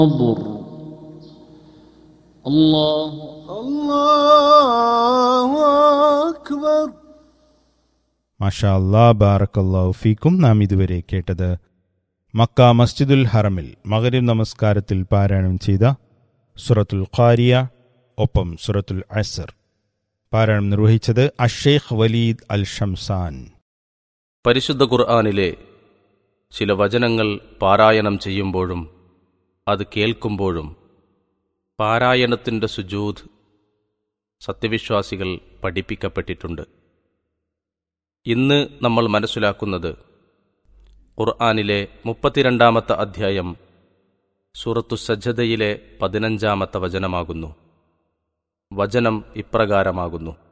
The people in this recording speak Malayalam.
الضر الله الله أكبر മാഷാ അല്ലാ ബാറക്കല്ലാഹു ഫീക്കും നാം ഇതുവരെ കേട്ടത് മക്ക മസ്ജിദുൽ ഹറമിൽ മകരീബ് നമസ്കാരത്തിൽ പാരായണം ചെയ്ത സുറത്തുൽ ഖാരിയ ഒപ്പം സുറത്തുൽ അസർ പാരായണം നിർവഹിച്ചത് അഷേഖ് വലീദ് അൽ ഷംസാൻ പരിശുദ്ധ ഖുർആാനിലെ ചില വചനങ്ങൾ പാരായണം ചെയ്യുമ്പോഴും അത് കേൾക്കുമ്പോഴും പാരായണത്തിൻ്റെ സുജൂദ് സത്യവിശ്വാസികൾ പഠിപ്പിക്കപ്പെട്ടിട്ടുണ്ട് ഇന്ന് നമ്മൾ മനസ്സിലാക്കുന്നത് ഖുർആാനിലെ മുപ്പത്തിരണ്ടാമത്തെ അധ്യായം സൂറത്തു സജ്ജതയിലെ പതിനഞ്ചാമത്തെ വചനമാകുന്നു വചനം ഇപ്രകാരമാകുന്നു